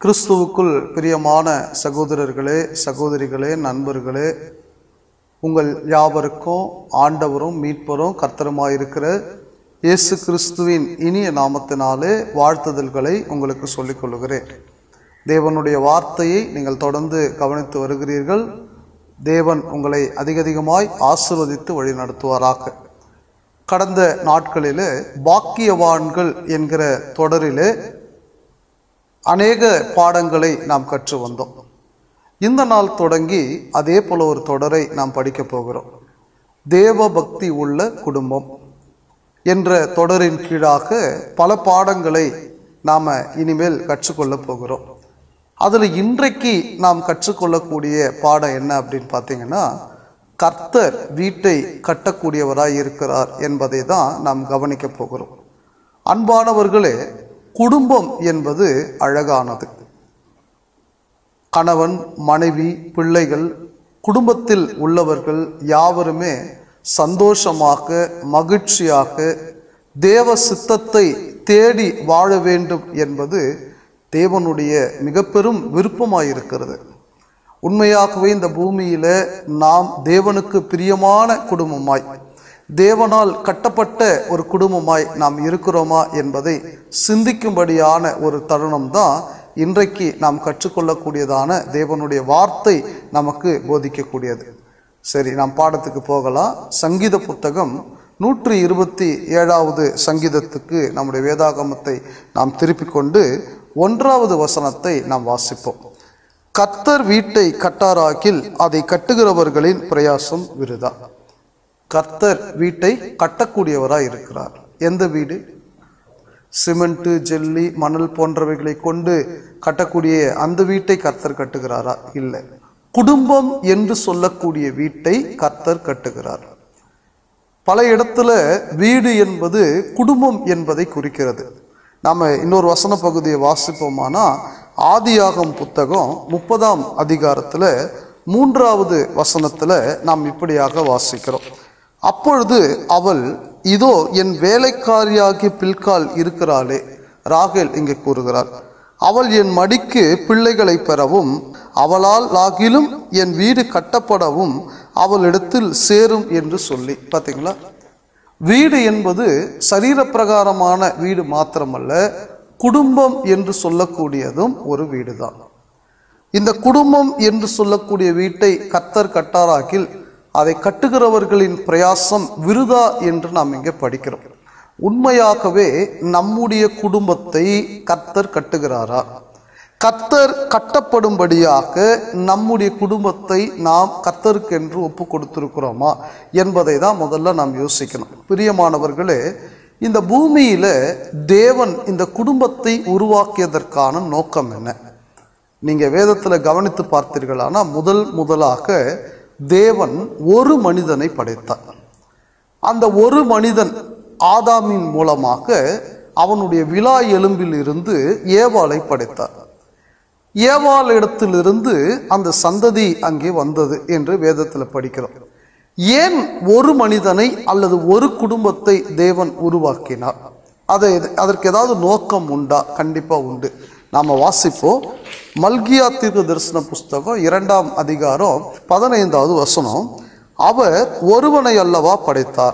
கிறிஸ்துவுக்குள் பிரியமான சகோதரர்களே சகோதரிகளே நண்பர்களே உங்கள் யாவருக்கும் ஆண்டவரும் மீட்பரும் கர்த்தருமாயிருக்கிற இயேசு கிறிஸ்துவின் இனிய நாமத்தினாலே வாழ்த்துதல்களை உங்களுக்கு சொல்லிக் கொள்கிறேன் தேவனுடைய வார்த்தையை நீங்கள் தொடர்ந்து கவனித்து வருகிறீர்கள் தேவன் உங்களை அதிக அதிகமாய் ஆசிர்வதித்து வழி நடத்துவாராக கடந்த நாட்களிலே பாக்கியவான்கள் என்கிற தொடரிலே அநேக பாடங்களை நாம் கற்று வந்தோம் இந்த நாள் தொடங்கி அதே போல ஒரு தொடரை நாம் படிக்க போகிறோம் தேவ பக்தி உள்ள குடும்பம் என்ற தொடரின் கீழாக பல பாடங்களை நாம் இனிமேல் கற்றுக்கொள்ள போகிறோம் அதில் இன்றைக்கு நாம் கற்றுக்கொள்ளக்கூடிய பாடம் என்ன அப்படின்னு பார்த்தீங்கன்னா கர்த்தர் வீட்டை கட்டக்கூடியவராய் இருக்கிறார் என்பதை தான் நாம் கவனிக்க போகிறோம் அன்பானவர்களே குடும்பம் என்பது அழகானது கணவன் மனைவி பிள்ளைகள் குடும்பத்தில் உள்ளவர்கள் யாவருமே சந்தோஷமாக மகிழ்ச்சியாக தேவ சித்தத்தை தேடி வாழ வேண்டும் என்பது தேவனுடைய மிக பெரும் விருப்பமாயிருக்கிறது உண்மையாகவே இந்த பூமியில நாம் தேவனுக்கு பிரியமான குடும்பமாய் தேவனால் கட்டப்பட்ட ஒரு குடும்பமாய் நாம் இருக்கிறோமா என்பதை சிந்திக்கும்படியான ஒரு தருணம் தான் இன்றைக்கு நாம் கற்றுக்கொள்ளக்கூடியதான தேவனுடைய வார்த்தை நமக்கு போதிக்கக்கூடியது சரி நாம் பாடத்துக்கு போகலாம் சங்கீத புத்தகம் நூற்றி இருபத்தி ஏழாவது சங்கீதத்துக்கு நம்முடைய வேதாகமத்தை நாம் திருப்பிக் கொண்டு ஒன்றாவது வசனத்தை நாம் வாசிப்போம் கர்த்தர் வீட்டை கட்டாராக்கில் அதை கட்டுகிறவர்களின் பிரயாசம் விருதா கர்த்தர் வீட்டை கட்டக்கூடியவராய் இருக்கிறார் எந்த வீடு சிமெண்ட் ஜெல்லி மணல் போன்றவைகளை கொண்டு கட்டக்கூடிய அந்த வீட்டை கர்த்தர் கட்டுகிறாரா இல்லை குடும்பம் என்று சொல்லக்கூடிய வீட்டை கர்த்தர் கட்டுகிறார் பல இடத்துல வீடு என்பது குடும்பம் என்பதை குறிக்கிறது நாம இன்னொரு வசன பகுதியை வாசிப்போமானா ஆதியாகம் புத்தகம் முப்பதாம் அதிகாரத்துல மூன்றாவது வசனத்துல நாம் இப்படியாக வாசிக்கிறோம் அப்பொழுது அவள் இதோ என் வேலைக்காரியாகிய பில்கால் இருக்கிறாளே ராகேல் இங்கே கூறுகிறார் அவள் என் மடிக்கு பிள்ளைகளை பெறவும் அவளால் லாகிலும் என் வீடு கட்டப்படவும் அவளிடத்தில் சேரும் என்று சொல்லி பார்த்தீங்களா வீடு என்பது சரீரப்பிரகாரமான வீடு மாத்திரமல்ல குடும்பம் என்று சொல்லக்கூடியதும் ஒரு வீடுதான் இந்த குடும்பம் என்று சொல்லக்கூடிய வீட்டை கத்தர் கட்டாராக்கில் அதை கட்டுகிறவர்களின் பிரயாசம் விருதா என்று நாம் இங்கே படிக்கிறோம் உண்மையாகவே நம்முடைய குடும்பத்தை கத்தர் கட்டுகிறாரா கத்தர் கட்டப்படும்படியாக நம்முடைய குடும்பத்தை நாம் கத்தருக்கென்று ஒப்பு கொடுத்திருக்கிறோமா என்பதை தான் முதல்ல நாம் யோசிக்கணும் பிரியமானவர்களே இந்த பூமியில தேவன் இந்த குடும்பத்தை உருவாக்கியதற்கான நோக்கம் என்ன நீங்க வேதத்துல கவனித்து பார்த்தீர்களானா முதல் முதலாக தேவன் ஒரு மனிதனை படைத்தார் அந்த ஒரு மனிதன் ஆதாமின் மூலமாக அவனுடைய விழா எலும்பில் இருந்து ஏவாளை படைத்தார் ஏவாள் இடத்திலிருந்து அந்த சந்ததி அங்கே வந்தது என்று வேதத்தில் படிக்கிறோம் ஏன் ஒரு மனிதனை அல்லது ஒரு குடும்பத்தை தேவன் உருவாக்கினார் அதை அதற்கு ஏதாவது நோக்கம் உண்டா கண்டிப்பா உண்டு நாம வாசிப்போம் மல்கியா தீர்க்க தரிசன புஸ்தகம் இரண்டாம் அதிகாரம் பதினைந்தாவது வசனம் அவர் ஒருவனை அல்லவா படைத்தார்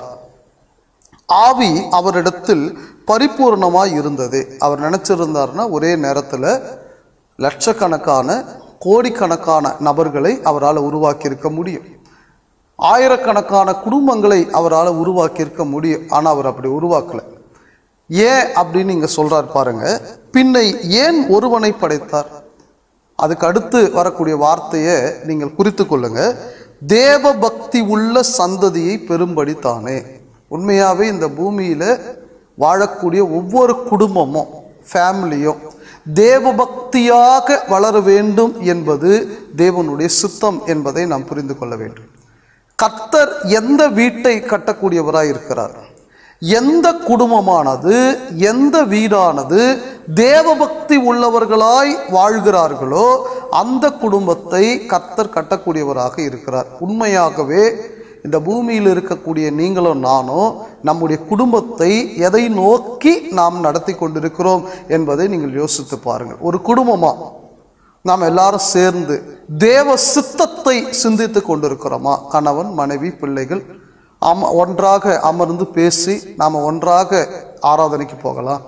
ஆவி அவரிடத்தில் பரிபூர்ணமாய் இருந்தது அவர் நினைச்சிருந்தார்னா ஒரே நேரத்தில் லட்சக்கணக்கான கோடிக்கணக்கான நபர்களை அவரால் உருவாக்கி இருக்க முடியும் ஆயிரக்கணக்கான குடும்பங்களை அவரால் உருவாக்கி இருக்க முடியும் ஆனால் அவர் அப்படி உருவாக்கல ஏன் அப்படின்னு இங்க சொல்றார் பாருங்க பின்னை ஏன் ஒருவனை படைத்தார் அதுக்கு அடுத்து வரக்கூடிய வார்த்தையை நீங்கள் குறித்து கொள்ளுங்க தேவ பக்தி உள்ள சந்ததியை பெரும்படி தானே உண்மையாவே இந்த பூமியில வாழக்கூடிய ஒவ்வொரு குடும்பமும் ஃபேமிலியும் தேவ பக்தியாக வளர வேண்டும் என்பது தேவனுடைய சித்தம் என்பதை நாம் புரிந்து கொள்ள வேண்டும் கர்த்தர் எந்த வீட்டை கட்டக்கூடியவராய் இருக்கிறார் எந்த குடும்பமானது எந்த வீடானது தேவபக்தி உள்ளவர்களாய் வாழ்கிறார்களோ அந்த குடும்பத்தை கர்த்தர் கட்டக்கூடியவராக இருக்கிறார் உண்மையாகவே இந்த பூமியில் இருக்கக்கூடிய நீங்களும் நானும் நம்முடைய குடும்பத்தை எதை நோக்கி நாம் நடத்தி கொண்டிருக்கிறோம் என்பதை நீங்கள் யோசித்து பாருங்கள் ஒரு குடும்பமா நாம் எல்லாரும் சேர்ந்து தேவ சித்தத்தை சிந்தித்து கொண்டிருக்கிறோமா கணவன் மனைவி பிள்ளைகள் அம ஒன்றாக அமர்ந்து பேசி நாம் ஒன்றாக ஆராதனைக்கு போகலாம்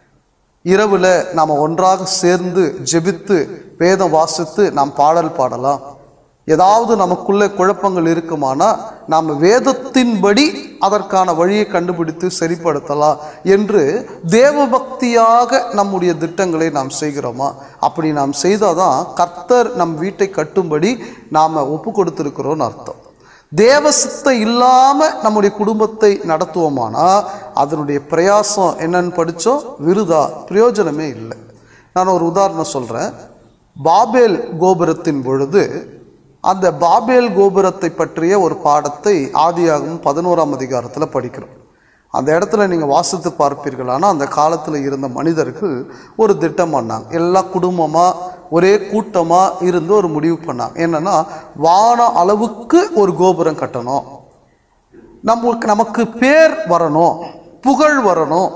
இரவுல நாம் ஒன்றாக சேர்ந்து ஜெபித்து வேதம் வாசித்து நாம் பாடல் பாடலாம் ஏதாவது நமக்குள்ள குழப்பங்கள் இருக்குமானா நாம் வேதத்தின்படி அதற்கான வழியை கண்டுபிடித்து சரிப்படுத்தலாம் என்று தேவபக்தியாக நம்முடைய திட்டங்களை நாம் செய்கிறோமா அப்படி நாம் செய்தாதான் கர்த்தர் நம் வீட்டை கட்டும்படி நாம் ஒப்பு கொடுத்திருக்கிறோம்னு அர்த்தம் தேவ சித்தம் இல்லாம நம்முடைய குடும்பத்தை நடத்துவோமானா அதனுடைய பிரயாசம் என்னன்னு படிச்சோம் விருதா பிரயோஜனமே இல்லை நான் ஒரு உதாரணம் சொல்றேன் பாபேல் கோபுரத்தின் பொழுது அந்த பாபேல் கோபுரத்தை பற்றிய ஒரு பாடத்தை ஆதியாகவும் பதினோராம் அதிகாரத்தில் படிக்கிறோம் அந்த இடத்துல நீங்கள் வாசித்து பார்ப்பீர்களானா அந்த காலத்தில் இருந்த மனிதர்கள் ஒரு திட்டம் பண்ணாங்க எல்லா குடும்பமாக ஒரே கூட்டமாக இருந்து ஒரு முடிவு பண்ணாங்க என்னன்னா வான அளவுக்கு ஒரு கோபுரம் கட்டணும் நமக்கு நமக்கு பேர் வரணும் புகழ் வரணும்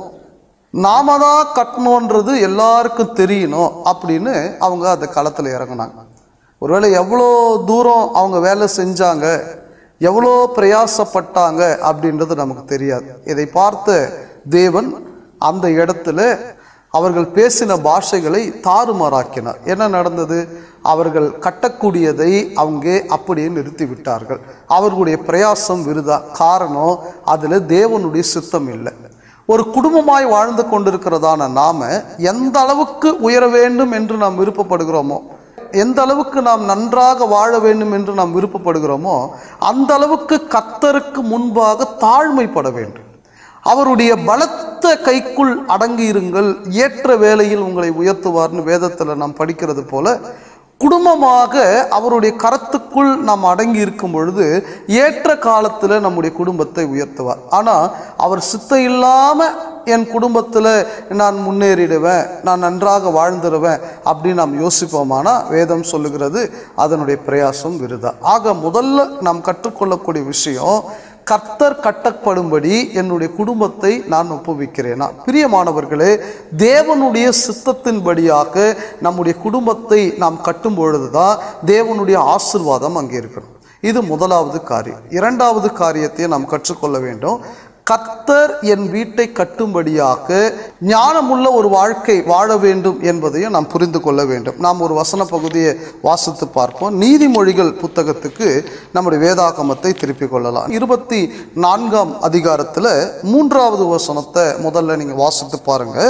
நாம தான் கட்டணுன்றது எல்லாருக்கும் தெரியணும் அப்படின்னு அவங்க அந்த களத்தில் இறங்குனாங்க ஒருவேளை எவ்வளோ தூரம் அவங்க வேலை செஞ்சாங்க எவ்வளோ பிரயாசப்பட்டாங்க அப்படின்றது நமக்கு தெரியாது இதை பார்த்த தேவன் அந்த இடத்துல அவர்கள் பேசின பாஷைகளை தாறுமாறாக்கினார் என்ன நடந்தது அவர்கள் கட்டக்கூடியதை அவங்க அப்படியே நிறுத்தி விட்டார்கள் அவர்களுடைய பிரயாசம் விருதா காரணம் அதுல தேவனுடைய சித்தம் இல்லை ஒரு குடும்பமாய் வாழ்ந்து கொண்டிருக்கிறதான நாம எந்த அளவுக்கு உயர வேண்டும் என்று நாம் விருப்பப்படுகிறோமோ எந்த அளவுக்கு நாம் நன்றாக வாழ வேண்டும் என்று நாம் விருப்பப்படுகிறோமோ அந்த அளவுக்கு கத்தருக்கு முன்பாக தாழ்மைப்பட வேண்டும் அவருடைய பலத்த கைக்குள் அடங்கி இருங்கள் ஏற்ற வேளையில் உங்களை உயர்த்துவார்னு வேதத்தில் நாம் படிக்கிறது போல குடும்பமாக அவருடைய கரத்துக்குள் நாம் அடங்கி இருக்கும் பொழுது ஏற்ற காலத்தில் நம்முடைய குடும்பத்தை உயர்த்துவார் ஆனால் அவர் சித்த இல்லாமல் என் குடும்பத்தில் நான் முன்னேறிடுவேன் நான் நன்றாக வாழ்ந்துடுவேன் அப்படின்னு நாம் யோசிப்போமானா வேதம் சொல்லுகிறது அதனுடைய பிரயாசம் விருதா ஆக முதல்ல நாம் கற்றுக்கொள்ளக்கூடிய விஷயம் கர்த்தர் கட்டப்படும்படி என்னுடைய குடும்பத்தை நான் ஒப்புவிக்கிறேனா பிரியமானவர்களே தேவனுடைய சித்தத்தின்படியாக நம்முடைய குடும்பத்தை நாம் கட்டும் பொழுதுதான் தேவனுடைய ஆசிர்வாதம் அங்கே இருக்கணும் இது முதலாவது காரியம் இரண்டாவது காரியத்தை நாம் கற்றுக்கொள்ள வேண்டும் கர்த்தர் என் வீட்டை கட்டும்படியாக ஞானமுள்ள ஒரு வாழ்க்கை வாழ வேண்டும் என்பதையும் நாம் புரிந்து கொள்ள வேண்டும் நாம் ஒரு வசன பகுதியை வாசித்து பார்ப்போம் நீதிமொழிகள் புத்தகத்துக்கு நம்முடைய வேதாகமத்தை திருப்பிக் கொள்ளலாம் இருபத்தி நான்காம் அதிகாரத்தில் மூன்றாவது வசனத்தை முதல்ல நீங்கள் வாசித்து பாருங்க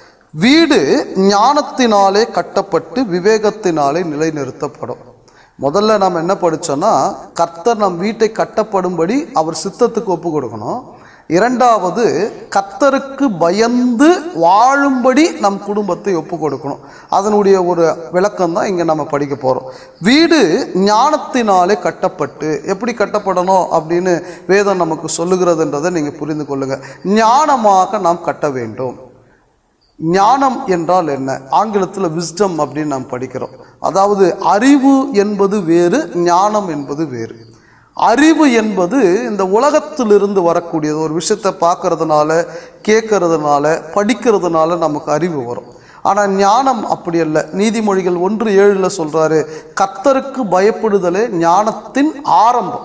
வீடு ஞானத்தினாலே கட்டப்பட்டு விவேகத்தினாலே நிலைநிறுத்தப்படும் முதல்ல நாம் என்ன படிச்சோம்னா கர்த்தர் நம் வீட்டை கட்டப்படும்படி அவர் சித்தத்துக்கு ஒப்பு கொடுக்கணும் இரண்டாவது கர்த்தருக்கு பயந்து வாழும்படி நம் குடும்பத்தை ஒப்பு கொடுக்கணும் அதனுடைய ஒரு விளக்கம் தான் இங்கே நம்ம படிக்க போகிறோம் வீடு ஞானத்தினாலே கட்டப்பட்டு எப்படி கட்டப்படணும் அப்படின்னு வேதம் நமக்கு சொல்லுகிறதுன்றதை நீங்கள் புரிந்து கொள்ளுங்க ஞானமாக நாம் கட்ட வேண்டும் ஞானம் என்றால் என்ன ஆங்கிலத்தில் விஸ்டம் அப்படின்னு நாம் படிக்கிறோம் அதாவது அறிவு என்பது வேறு ஞானம் என்பது வேறு அறிவு என்பது இந்த உலகத்திலிருந்து வரக்கூடியது ஒரு விஷயத்தை பார்க்கறதுனால கேட்கறதுனால படிக்கிறதுனால நமக்கு அறிவு வரும் ஆனால் ஞானம் அப்படி அல்ல நீதிமொழிகள் ஒன்று ஏழில் சொல்றாரு கர்த்தருக்கு பயப்படுதலே ஞானத்தின் ஆரம்பம்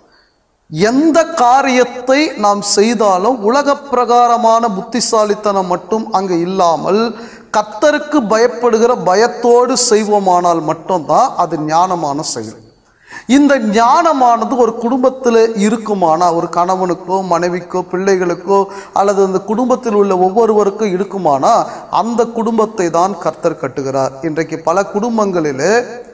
எந்த காரியத்தை நாம் செய்தாலும் உலக பிரகாரமான புத்திசாலித்தனம் மட்டும் அங்கு இல்லாமல் கத்தருக்கு பயப்படுகிற பயத்தோடு செய்வோமானால் மட்டும்தான் அது ஞானமான செயல் இந்த ஞானமானது ஒரு குடும்பத்தில் இருக்குமானா ஒரு கணவனுக்கோ மனைவிக்கோ பிள்ளைகளுக்கோ அல்லது அந்த குடும்பத்தில் உள்ள ஒவ்வொருவருக்கும் இருக்குமானா அந்த குடும்பத்தை தான் கர்த்தர் கட்டுகிறார் இன்றைக்கு பல குடும்பங்களிலே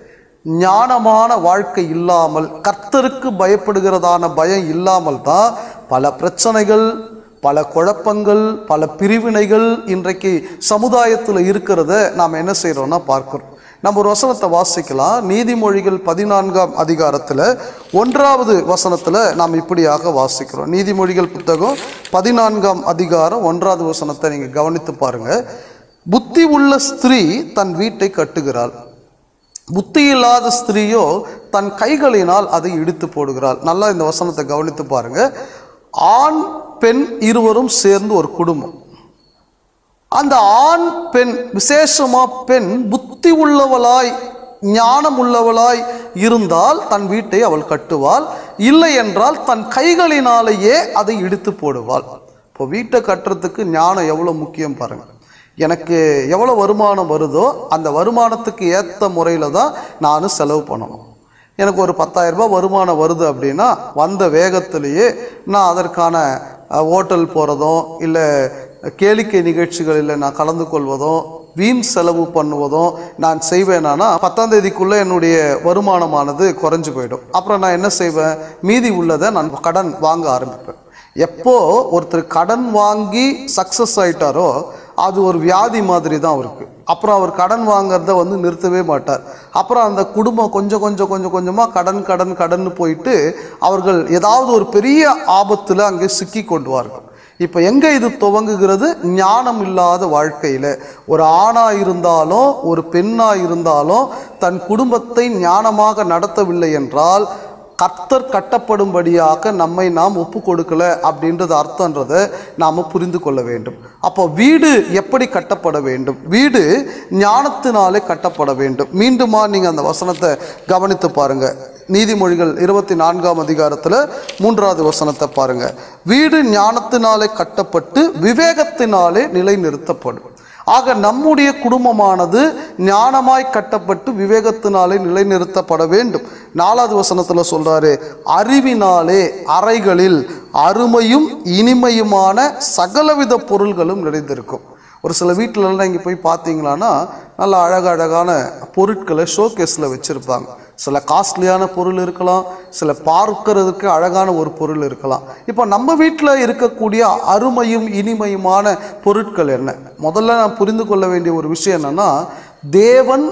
ஞானமான வாழ்க்கை இல்லாமல் கர்த்தருக்கு பயப்படுகிறதான பயம் இல்லாமல் தான் பல பிரச்சனைகள் பல குழப்பங்கள் பல பிரிவினைகள் இன்றைக்கு சமுதாயத்தில் இருக்கிறத நாம் என்ன செய்கிறோம்னா பார்க்கிறோம் நம்ம ஒரு வசனத்தை வாசிக்கலாம் நீதிமொழிகள் பதினான்காம் அதிகாரத்தில் ஒன்றாவது வசனத்தில் நாம் இப்படியாக வாசிக்கிறோம் நீதிமொழிகள் புத்தகம் பதினான்காம் அதிகாரம் ஒன்றாவது வசனத்தை நீங்கள் கவனித்து பாருங்க புத்தி உள்ள ஸ்திரீ தன் வீட்டை கட்டுகிறாள் புத்தி இல்லாத ஸ்திரீயோ தன் கைகளினால் அதை இடித்து போடுகிறாள் நல்லா இந்த வசனத்தை கவனித்து பாருங்க ஆண் பெண் இருவரும் சேர்ந்து ஒரு குடும்பம் அந்த ஆண் பெண் விசேஷமா பெண் புத்தி உள்ளவளாய் ஞானம் உள்ளவளாய் இருந்தால் தன் வீட்டை அவள் கட்டுவாள் இல்லை என்றால் தன் கைகளினாலேயே அதை இடித்து போடுவாள் இப்போ வீட்டை கட்டுறதுக்கு ஞானம் எவ்வளோ முக்கியம் பாருங்க எனக்கு எவ்வளோ வருமானம் வருதோ அந்த வருமானத்துக்கு ஏற்ற முறையில் தான் நான் செலவு பண்ணணும் எனக்கு ஒரு 10000 ரூபாய் வருமானம் வருது அப்படின்னா வந்த வேகத்திலேயே நான் அதற்கான அஹ், ஹோட்டல் போகிறதும் இல்லை கேளிக்கை நிகழ்ச்சிகளில் நான் கலந்து கொள்வதும் வீண் செலவு பண்ணுவதும் நான் செய்வேனானா பத்தாம் தேதிக்குள்ளே என்னுடைய வருமானமானது குறைஞ்சு போயிடும் அப்புறம் நான் என்ன செய்வேன் மீதி உள்ளதை நான் கடன் வாங்க ஆரம்பிப்பேன் எப்போ ஒருத்தர் கடன் வாங்கி சக்ஸஸ் ஆயிட்டாரோ அது ஒரு வியாதி மாதிரி தான் அவருக்கு அப்புறம் அவர் கடன் வாங்குறத வந்து நிறுத்தவே மாட்டார் அப்புறம் அந்த குடும்பம் கொஞ்சம் கொஞ்சம் கொஞ்சம் கொஞ்சமாக கடன் கடன் கடன்னு போயிட்டு அவர்கள் ஏதாவது ஒரு பெரிய ஆபத்தில் அங்கே சிக்கி கொண்டுவார்கள் இப்போ எங்கே இது துவங்குகிறது ஞானம் இல்லாத வாழ்க்கையில் ஒரு ஆணாக இருந்தாலும் ஒரு பெண்ணாக இருந்தாலும் தன் குடும்பத்தை ஞானமாக நடத்தவில்லை என்றால் கர்த்தர் கட்டப்படும்படியாக நம்மை நாம் ஒப்பு கொடுக்கல அப்படின்றது அர்த்தன்றதை நாம் புரிந்து கொள்ள வேண்டும் அப்போ வீடு எப்படி கட்டப்பட வேண்டும் வீடு ஞானத்தினாலே கட்டப்பட வேண்டும் மீண்டுமா நீங்கள் அந்த வசனத்தை கவனித்து பாருங்க நீதிமொழிகள் இருபத்தி நான்காம் அதிகாரத்தில் மூன்றாவது வசனத்தை பாருங்க வீடு ஞானத்தினாலே கட்டப்பட்டு விவேகத்தினாலே நிலைநிறுத்தப்படும் ஆக நம்முடைய குடும்பமானது ஞானமாய் கட்டப்பட்டு விவேகத்தினாலே நிலைநிறுத்தப்பட வேண்டும் நாலாவது வசனத்துல சொல்றாரு அறிவினாலே அறைகளில் அருமையும் இனிமையுமான சகலவித பொருள்களும் நிறைந்திருக்கும் ஒரு சில வீட்டிலலாம் இங்கே போய் பார்த்தீங்களான்னா நல்ல அழகழகான பொருட்களை ஷோகேஸில் வச்சுருப்பாங்க சில காஸ்ட்லியான பொருள் இருக்கலாம் சில பார்க்கறதுக்கு அழகான ஒரு பொருள் இருக்கலாம் இப்போ நம்ம வீட்டில் இருக்கக்கூடிய அருமையும் இனிமையுமான பொருட்கள் என்ன முதல்ல நான் புரிந்து கொள்ள வேண்டிய ஒரு விஷயம் என்னன்னா தேவன்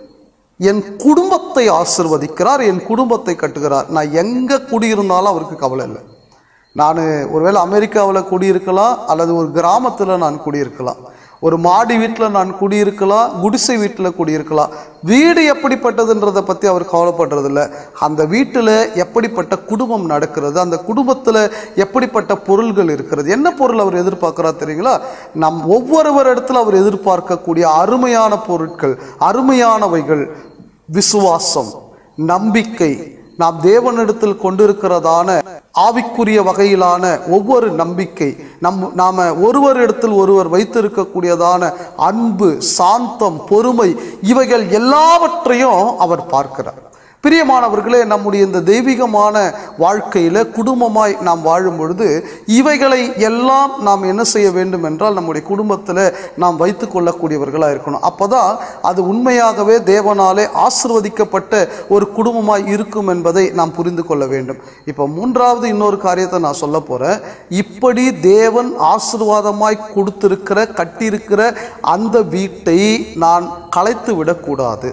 என் குடும்பத்தை ஆசிர்வதிக்கிறார் என் குடும்பத்தை கட்டுகிறார் நான் எங்கே குடியிருந்தாலும் அவருக்கு கவலை இல்லை நான் ஒருவேளை அமெரிக்காவில் குடியிருக்கலாம் அல்லது ஒரு கிராமத்தில் நான் குடியிருக்கலாம் ஒரு மாடி வீட்டில் நான் குடியிருக்கலாம் குடிசை வீட்டில் குடியிருக்கலாம் வீடு எப்படிப்பட்டதுன்றதை பற்றி அவர் கவலைப்படுறதில்ல அந்த வீட்டில் எப்படிப்பட்ட குடும்பம் நடக்கிறது அந்த குடும்பத்தில் எப்படிப்பட்ட பொருள்கள் இருக்கிறது என்ன பொருள் அவர் எதிர்பார்க்குறார் தெரியுங்களா நம் ஒவ்வொருவர் இடத்துல அவர் எதிர்பார்க்கக்கூடிய அருமையான பொருட்கள் அருமையானவைகள் விசுவாசம் நம்பிக்கை நாம் தேவனிடத்தில் கொண்டிருக்கிறதான ஆவிக்குரிய வகையிலான ஒவ்வொரு நம்பிக்கை நம் நாம ஒருவரிடத்தில் ஒருவர் வைத்திருக்கக்கூடியதான அன்பு சாந்தம் பொறுமை இவைகள் எல்லாவற்றையும் அவர் பார்க்கிறார் பிரியமானவர்களே நம்முடைய இந்த தெய்வீகமான வாழ்க்கையில குடும்பமாய் நாம் வாழும் பொழுது இவைகளை எல்லாம் நாம் என்ன செய்ய வேண்டும் என்றால் நம்முடைய குடும்பத்தில் நாம் வைத்து கொள்ளக்கூடியவர்களாக இருக்கணும் அப்பதான் அது உண்மையாகவே தேவனாலே ஆசிர்வதிக்கப்பட்ட ஒரு குடும்பமாய் இருக்கும் என்பதை நாம் புரிந்து கொள்ள வேண்டும் இப்போ மூன்றாவது இன்னொரு காரியத்தை நான் சொல்ல போறேன் இப்படி தேவன் ஆசீர்வாதமாய் கொடுத்திருக்கிற கட்டியிருக்கிற அந்த வீட்டை நான் கலைத்து விடக்கூடாது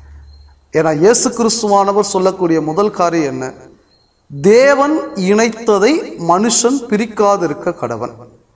ஏன்னா இயேசு கிறிஸ்துவானவர் சொல்லக்கூடிய முதல் காரியம் என்ன தேவன் இணைத்ததை மனுஷன் பிரிக்காதிருக்க கடவன்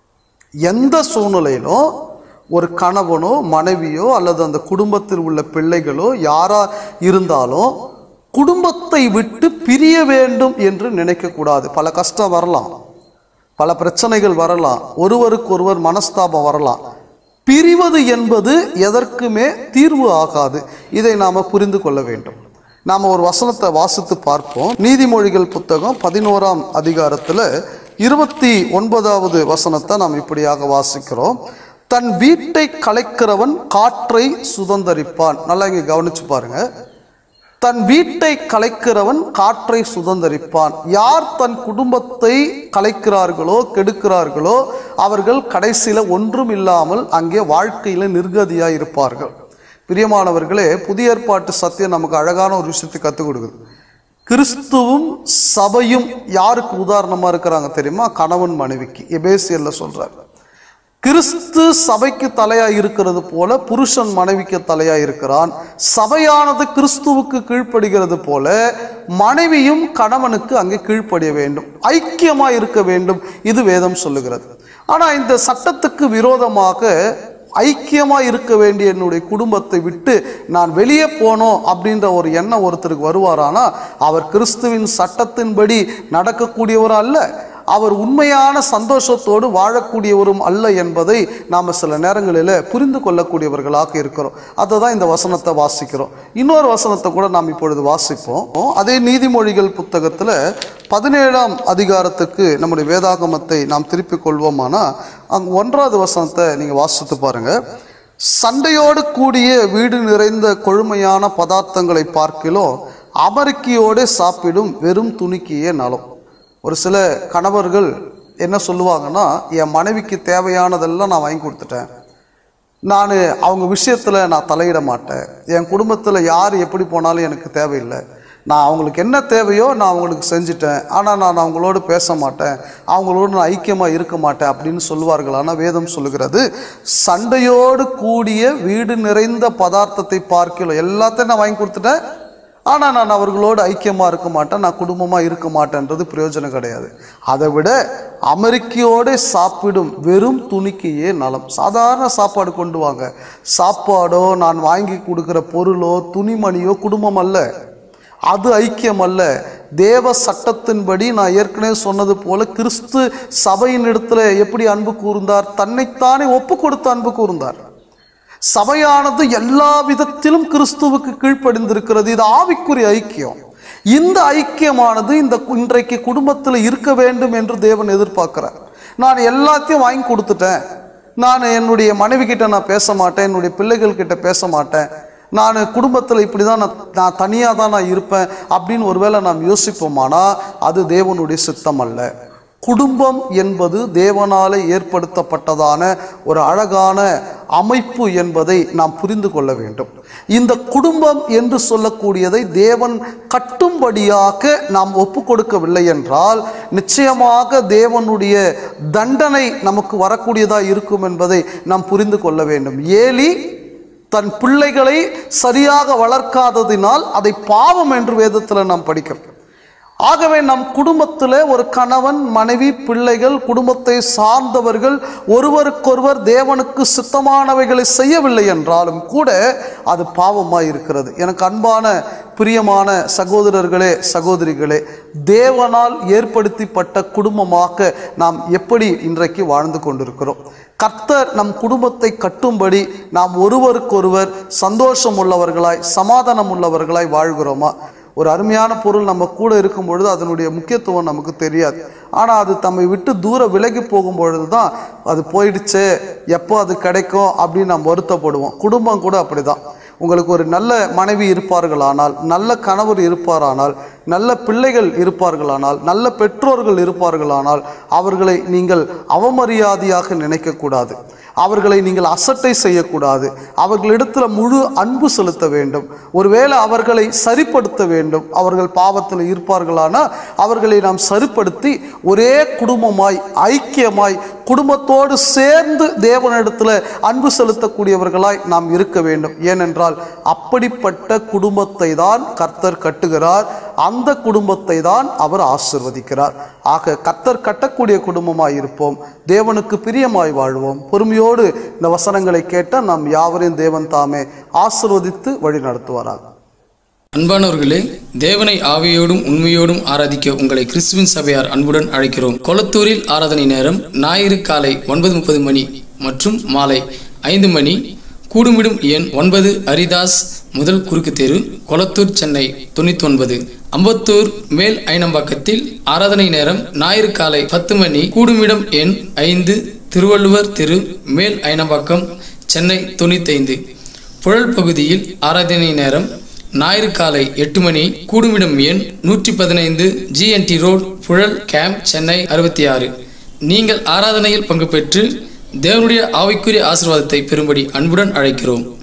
எந்த சூழ்நிலையிலும் ஒரு கணவனோ மனைவியோ அல்லது அந்த குடும்பத்தில் உள்ள பிள்ளைகளோ யாரா இருந்தாலும் குடும்பத்தை விட்டு பிரிய வேண்டும் என்று நினைக்கக்கூடாது பல கஷ்டம் வரலாம் பல பிரச்சனைகள் வரலாம் ஒருவருக்கு ஒருவர் மனஸ்தாபம் வரலாம் பிரிவது என்பது எதற்குமே தீர்வு ஆகாது இதை நாம புரிந்து கொள்ள வேண்டும் நாம ஒரு வசனத்தை வாசித்து பார்ப்போம் நீதிமொழிகள் புத்தகம் பதினோராம் அதிகாரத்துல இருபத்தி ஒன்பதாவது வசனத்தை நாம் இப்படியாக வாசிக்கிறோம் தன் வீட்டை கலைக்கிறவன் காற்றை சுதந்தரிப்பான் நல்லா இங்க கவனிச்சு பாருங்க தன் வீட்டை கலைக்கிறவன் காற்றை சுதந்தரிப்பான் யார் தன் குடும்பத்தை கலைக்கிறார்களோ கெடுக்கிறார்களோ அவர்கள் கடைசியில ஒன்றும் இல்லாமல் அங்கே வாழ்க்கையில நிர்கதியாய் இருப்பார்கள் பிரியமானவர்களே புதிய ஏற்பாட்டு சத்தியம் நமக்கு அழகான ஒரு விஷயத்தை கற்றுக் கொடுக்குது கிறிஸ்துவும் சபையும் யாருக்கு உதாரணமா இருக்கிறாங்க தெரியுமா கணவன் மனைவிக்கு எபேசியல்ல சொல்றாரு கிறிஸ்து சபைக்கு தலையா இருக்கிறது போல புருஷன் மனைவிக்கு தலையா இருக்கிறான் சபையானது கிறிஸ்துவுக்கு கீழ்ப்படுகிறது போல மனைவியும் கணவனுக்கு அங்கே கீழ்ப்படிய வேண்டும் ஐக்கியமா இருக்க வேண்டும் இது வேதம் சொல்லுகிறது ஆனா இந்த சட்டத்துக்கு விரோதமாக ஐக்கியமாக இருக்க வேண்டிய என்னுடைய குடும்பத்தை விட்டு நான் வெளியே போனோம் அப்படின்ற ஒரு எண்ணம் ஒருத்தருக்கு வருவாரானா அவர் கிறிஸ்துவின் சட்டத்தின்படி நடக்கக்கூடியவர் அல்ல அவர் உண்மையான சந்தோஷத்தோடு வாழக்கூடியவரும் அல்ல என்பதை நாம் சில நேரங்களில் புரிந்து கொள்ளக்கூடியவர்களாக இருக்கிறோம் அதை தான் இந்த வசனத்தை வாசிக்கிறோம் இன்னொரு வசனத்தை கூட நாம் இப்பொழுது வாசிப்போம் அதே நீதிமொழிகள் புத்தகத்தில் பதினேழாம் அதிகாரத்துக்கு நம்முடைய வேதாகமத்தை நாம் திருப்பிக் கொள்வோமானா அங்கே ஒன்றாவது வசனத்தை நீங்கள் வாசித்து பாருங்க சண்டையோடு கூடிய வீடு நிறைந்த கொழுமையான பதார்த்தங்களை பார்க்கிலும் அமர்க்கியோடு சாப்பிடும் வெறும் துணிக்கியே நலம் ஒரு சில கணவர்கள் என்ன சொல்லுவாங்கன்னா என் மனைவிக்கு தேவையானதெல்லாம் நான் வாங்கி கொடுத்துட்டேன் நான் அவங்க விஷயத்தில் நான் தலையிட மாட்டேன் என் குடும்பத்தில் யார் எப்படி போனாலும் எனக்கு தேவையில்லை நான் அவங்களுக்கு என்ன தேவையோ நான் அவங்களுக்கு செஞ்சுட்டேன் ஆனால் நான் அவங்களோடு பேச மாட்டேன் அவங்களோடு நான் ஐக்கியமாக இருக்க மாட்டேன் அப்படின்னு சொல்லுவார்கள் ஆனால் வேதம் சொல்லுகிறது சண்டையோடு கூடிய வீடு நிறைந்த பதார்த்தத்தை பார்க்கலாம் எல்லாத்தையும் நான் வாங்கி கொடுத்துட்டேன் ஆனால் நான் அவர்களோடு ஐக்கியமாக இருக்க மாட்டேன் நான் குடும்பமாக இருக்க மாட்டேன்றது பிரயோஜனம் கிடையாது அதை விட அமெரிக்கையோடு சாப்பிடும் வெறும் துணிக்கையே நலம் சாதாரண சாப்பாடு கொண்டு வாங்க சாப்பாடோ நான் வாங்கி கொடுக்குற பொருளோ துணிமணியோ குடும்பம் அல்ல அது ஐக்கியம் அல்ல தேவ சட்டத்தின்படி நான் ஏற்கனவே சொன்னது போல கிறிஸ்து சபையின் இடத்துல எப்படி அன்பு கூர்ந்தார் தன்னைத்தானே ஒப்பு கொடுத்து அன்பு கூர்ந்தார் சபையானது எல்லா விதத்திலும் கிறிஸ்துவுக்கு கீழ்ப்படிந்திருக்கிறது இது ஆவிக்குரிய ஐக்கியம் இந்த ஐக்கியமானது இந்த இன்றைக்கு குடும்பத்தில் இருக்க வேண்டும் என்று தேவன் எதிர்பார்க்கிறார் நான் எல்லாத்தையும் வாங்கி கொடுத்துட்டேன் நான் என்னுடைய மனைவி கிட்ட நான் பேச மாட்டேன் என்னுடைய பிள்ளைகள் கிட்ட பேச மாட்டேன் நான் குடும்பத்தில் இப்படி தான் நான் நான் தனியாக தான் நான் இருப்பேன் அப்படின்னு ஒருவேளை நாம் யோசிப்போமானா அது தேவனுடைய சித்தம் அல்ல குடும்பம் என்பது தேவனாலே ஏற்படுத்தப்பட்டதான ஒரு அழகான அமைப்பு என்பதை நாம் புரிந்து கொள்ள வேண்டும் இந்த குடும்பம் என்று சொல்லக்கூடியதை தேவன் கட்டும்படியாக நாம் ஒப்பு கொடுக்கவில்லை என்றால் நிச்சயமாக தேவனுடைய தண்டனை நமக்கு வரக்கூடியதாக இருக்கும் என்பதை நாம் புரிந்து கொள்ள வேண்டும் ஏலி தன் பிள்ளைகளை சரியாக வளர்க்காததினால் அதை பாவம் என்று வேதத்தில் நாம் படிக்கிறோம் ஆகவே நம் குடும்பத்தில் ஒரு கணவன் மனைவி பிள்ளைகள் குடும்பத்தை சார்ந்தவர்கள் ஒருவருக்கொருவர் தேவனுக்கு சித்தமானவைகளை செய்யவில்லை என்றாலும் கூட அது பாவமாய் இருக்கிறது எனக்கு அன்பான பிரியமான சகோதரர்களே சகோதரிகளே தேவனால் ஏற்படுத்திப்பட்ட குடும்பமாக நாம் எப்படி இன்றைக்கு வாழ்ந்து கொண்டிருக்கிறோம் கர்த்தர் நம் குடும்பத்தை கட்டும்படி நாம் ஒருவருக்கொருவர் சந்தோஷம் உள்ளவர்களாய் சமாதானம் உள்ளவர்களாய் வாழ்கிறோமா ஒரு அருமையான பொருள் நம்ம கூட இருக்கும் பொழுது அதனுடைய முக்கியத்துவம் நமக்கு தெரியாது ஆனால் அது தம்மை விட்டு தூர விலகி போகும் பொழுது தான் அது போயிடுச்சே எப்போ அது கிடைக்கும் அப்படின்னு நாம் வருத்தப்படுவோம் குடும்பம் கூட அப்படிதான் உங்களுக்கு ஒரு நல்ல மனைவி இருப்பார்களானால் நல்ல கணவர் இருப்பாரானால் நல்ல பிள்ளைகள் இருப்பார்களானால் நல்ல பெற்றோர்கள் இருப்பார்களானால் அவர்களை நீங்கள் அவமரியாதையாக நினைக்கக்கூடாது அவர்களை நீங்கள் அசட்டை செய்யக்கூடாது அவர்களிடத்தில் முழு அன்பு செலுத்த வேண்டும் ஒருவேளை அவர்களை சரிப்படுத்த வேண்டும் அவர்கள் பாவத்தில் இருப்பார்களானால் அவர்களை நாம் சரிப்படுத்தி ஒரே குடும்பமாய் ஐக்கியமாய் குடும்பத்தோடு சேர்ந்து தேவனிடத்தில் அன்பு செலுத்தக்கூடியவர்களாய் நாம் இருக்க வேண்டும் ஏனென்றால் அப்படிப்பட்ட குடும்பத்தை தான் கர்த்தர் கட்டுகிறார் அந்த குடும்பத்தை தான் அவர் ஆசிர்வதிக்கிறார் ஆக கர்த்தர் கட்டக்கூடிய குடும்பமாய் இருப்போம் தேவனுக்கு பிரியமாய் வாழ்வோம் பொறுமையோடு இந்த வசனங்களை கேட்ட நாம் யாவரையும் தேவன் தாமே ஆசிர்வதித்து வழி நடத்துவாராக அன்பானவர்களே தேவனை ஆவியோடும் உண்மையோடும் ஆராதிக்க உங்களை கிறிஸ்துவின் சபையார் அன்புடன் அழைக்கிறோம் கொளத்தூரில் ஆராதனை நேரம் ஞாயிறு காலை ஒன்பது முப்பது மணி மற்றும் மாலை ஐந்து மணி கூடுமிடும் எண் ஒன்பது ஹரிதாஸ் முதல் குறுக்கு தெரு கொளத்தூர் சென்னை தொண்ணூத்தி ஒன்பது அம்பத்தூர் மேல் ஐனம்பாக்கத்தில் ஆராதனை நேரம் ஞாயிறு காலை பத்து மணி கூடுமிடம் எண் ஐந்து திருவள்ளுவர் தெரு மேல் ஐனம்பாக்கம் சென்னை தொண்ணூத்தைந்து புழல் பகுதியில் ஆராதனை நேரம் ஞாயிறு காலை எட்டு மணி கூடுமிடம் எண் நூற்றி பதினைந்து GNT road Puzhal camp Chennai அறுபத்தி ஆறு நீங்கள் ஆராதனையில் பங்கு பெற்று தேவனுடைய ஆவிக்குரிய ஆசீர்வாதத்தை பெறும்படி அன்புடன் அழைக்கிறோம்